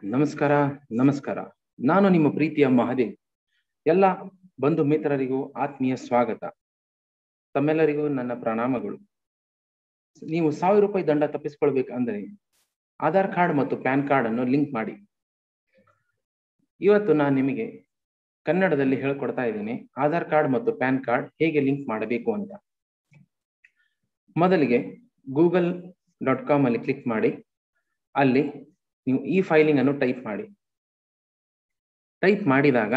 ನಮಸ್ಕಾರ ನಮಸ್ಕಾರ ನಾನು ನಿಮ್ಮ ಪ್ರೀತಿಯ ಮಹದೇವ್ ಎಲ್ಲ ಬಂಧು ಮಿತ್ರರಿಗೂ ಆತ್ಮೀಯ ಸ್ವಾಗತ ತಮ್ಮೆಲ್ಲರಿಗೂ ನನ್ನ ಪ್ರಣಾಮಗಳು ನೀವು ಸಾವಿರ ರೂಪಾಯಿ ದಂಡ ತಪ್ಪಿಸ್ಕೊಳ್ಬೇಕಂದ್ರೆ ಆಧಾರ್ ಕಾರ್ಡ್ ಮತ್ತು ಪ್ಯಾನ್ ಕಾರ್ಡ್ ಅನ್ನು ಲಿಂಕ್ ಮಾಡಿ ಇವತ್ತು ನಾನು ನಿಮಗೆ ಕನ್ನಡದಲ್ಲಿ ಹೇಳ್ಕೊಡ್ತಾ ಇದ್ದೀನಿ ಆಧಾರ್ ಕಾರ್ಡ್ ಮತ್ತು ಪ್ಯಾನ್ ಕಾರ್ಡ್ ಹೇಗೆ ಲಿಂಕ್ ಮಾಡಬೇಕು ಅಂತ ಮೊದಲಿಗೆ ಗೂಗಲ್ ಡಾಟ್ ಕಾಮ್ ಅಲ್ಲಿ ಕ್ಲಿಕ್ ಮಾಡಿ ಅಲ್ಲಿ ನೀವು ಈ ಫೈಲಿಂಗ್ ಅನ್ನು ಟೈಪ್ ಮಾಡಿ ಟೈಪ್ ಮಾಡಿದಾಗ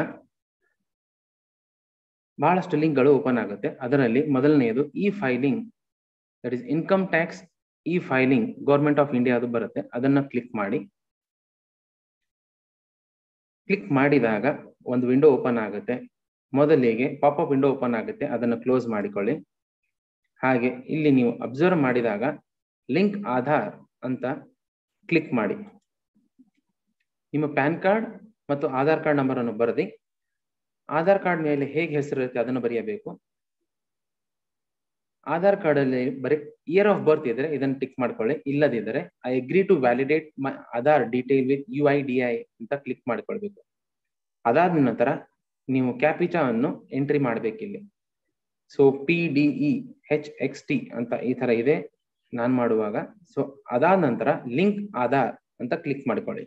ಬಹಳಷ್ಟು ಲಿಂಕ್ಗಳು ಓಪನ್ ಆಗುತ್ತೆ ಅದರಲ್ಲಿ ಮೊದಲನೆಯದು e filing that is income tax e filing government of India ಅದು ಬರುತ್ತೆ ಅದನ್ನ ಕ್ಲಿಕ್ ಮಾಡಿ ಕ್ಲಿಕ್ ಮಾಡಿದಾಗ ಒಂದು ವಿಂಡೋ ಓಪನ್ ಆಗುತ್ತೆ ಮೊದಲಿಗೆ ಪಾಪಪ್ ವಿಂಡೋ ಓಪನ್ ಆಗುತ್ತೆ ಅದನ್ನು ಕ್ಲೋಸ್ ಮಾಡಿಕೊಳ್ಳಿ ಹಾಗೆ ಇಲ್ಲಿ ನೀವು ಅಬ್ಸರ್ವ್ ಮಾಡಿದಾಗ ಲಿಂಕ್ ಆಧಾರ್ ಅಂತ ಕ್ಲಿಕ್ ಮಾಡಿ ನಿಮ್ಮ ಪ್ಯಾನ್ ಕಾರ್ಡ್ ಮತ್ತು ಆಧಾರ್ ಕಾರ್ಡ್ ನಂಬರ್ ಅನ್ನು ಬರೆದಿ ಆಧಾರ್ ಕಾರ್ಡ್ ಮೇಲೆ ಹೇಗೆ ಹೆಸರು ಇರುತ್ತೆ ಅದನ್ನು ಬರೆಯಬೇಕು ಆಧಾರ್ ಕಾರ್ಡ್ ಅಲ್ಲಿ ಬರೀ ಇಯರ್ ಆಫ್ ಬರ್ತ್ ಇದ್ರೆ ಇದನ್ನು ಟಿಕ್ ಮಾಡ್ಕೊಳ್ಳಿ ಇಲ್ಲದಿದ್ದರೆ I agree to validate my Aadhaar detail with U I D A ಅಂತ ಕ್ಲಿಕ್ ಮಾಡ್ಕೊಳ್ಬೇಕು ಅದಾದ ನಂತರ ನೀವು ಕ್ಯಾಪಿಚಾ ಅನ್ನು ಎಂಟ್ರಿ ಮಾಡ್ಬೇಕಿಲ್ಲಿ so P D E H X T ಅಂತ ಈ ತರ ಇದೆ ನಾನ್ ಮಾಡುವಾಗ ಸೊ ಅದಾದ ನಂತರ ಲಿಂಕ್ ಆಧಾರ್ ಅಂತ ಕ್ಲಿಕ್ ಮಾಡ್ಕೊಳ್ಳಿ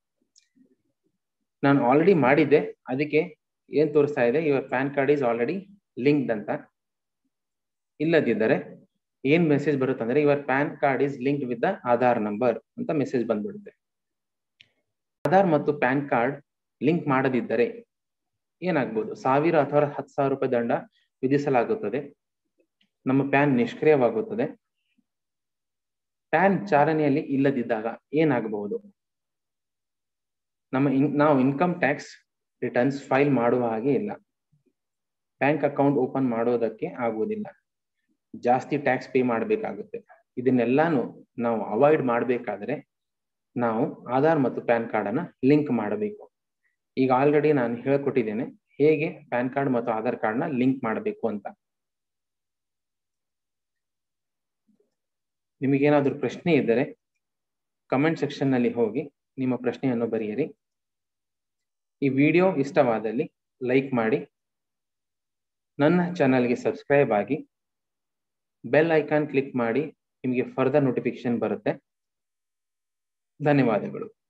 ನಾನು ಆಲ್ರೆಡಿ ಮಾಡಿದ್ದೆ ಅದಕ್ಕೆ ಏನ್ ತೋರಿಸ್ತಾ ಇದೆ your PAN card is already linked ಅಂತ ಇಲ್ಲದಿದ್ದರೆ ಏನ್ ಮೆಸೇಜ್ ಬರುತ್ತೆ ಅಂದ್ರೆ your PAN card is linked with the Aadhaar number ಅಂತ ಮೆಸೇಜ್ ಬಂದ್ಬಿಡುತ್ತೆ ಆಧಾರ್ ಮತ್ತು ಪ್ಯಾನ್ ಕಾರ್ಡ್ ಲಿಂಕ್ ಮಾಡದಿದ್ದರೆ ಏನಾಗ್ಬೋದು ಸಾವಿರ ಅಥವಾ ಹತ್ತು ಸಾವಿರ ರೂಪಾಯಿ ದಂಡ ವಿಧಿಸಲಾಗುತ್ತದೆ ನಮ್ಮ ಪ್ಯಾನ್ ನಿಷ್ಕ್ರಿಯವಾಗುತ್ತದೆ ಪ್ಯಾನ್ ಚಾಲನೆಯಲ್ಲಿ ಇಲ್ಲದಿದ್ದಾಗ ಏನಾಗಬಹುದು ನಮ್ಮ ಇನ್ ನಾವು ಇನ್ಕಮ್ ಟ್ಯಾಕ್ಸ್ ರಿಟರ್ನ್ಸ್ ಫೈಲ್ ಮಾಡುವ ಹಾಗೆ ಇಲ್ಲ ಬ್ಯಾಂಕ್ ಅಕೌಂಟ್ ಓಪನ್ ಮಾಡೋದಕ್ಕೆ ಆಗುವುದಿಲ್ಲ ಜಾಸ್ತಿ ಟ್ಯಾಕ್ಸ್ ಪೇ ಮಾಡಬೇಕಾಗುತ್ತೆ ಇದನ್ನೆಲ್ಲಾನು ನಾವು ಅವಾಯ್ಡ್ ಮಾಡಬೇಕಾದ್ರೆ ನಾವು ಆಧಾರ್ ಮತ್ತು ಪ್ಯಾನ್ ಕಾರ್ಡ್ ಅನ್ನ ಲಿಂಕ್ ಮಾಡಬೇಕು ಈಗ ಆಲ್ರೆಡಿ ನಾನು ಹೇಳ್ಕೊಟ್ಟಿದ್ದೇನೆ ಹೇಗೆ ಪ್ಯಾನ್ ಕಾರ್ಡ್ ಮತ್ತು ಆಧಾರ್ ಕಾರ್ಡ್ ನ ಲಿಂಕ್ ಮಾಡಬೇಕು ಅಂತ ನಿಮಗೇನಾದ್ರೂ ಪ್ರಶ್ನೆ ಇದ್ದರೆ ಕಮೆಂಟ್ ಸೆಕ್ಷನ್ ನಲ್ಲಿ ಹೋಗಿ ನಿಮ್ಮ ಪ್ರಶ್ನೆಯನ್ನು ಬರೆಯಿರಿ ಈ ವಿಡಿಯೋ ಇಷ್ಟವಾದಲ್ಲಿ ಲೈಕ್ ಮಾಡಿ ನನ್ನ ಚಾನಲ್ಗೆ ಸಬ್ಸ್ಕ್ರೈಬ್ ಆಗಿ ಬೆಲ್ ಐಕಾನ್ ಕ್ಲಿಕ್ ಮಾಡಿ ನಿಮಗೆ ಫರ್ದರ್ ನೋಟಿಫಿಕೇಶನ್ ಬರುತ್ತೆ ಧನ್ಯವಾದಗಳು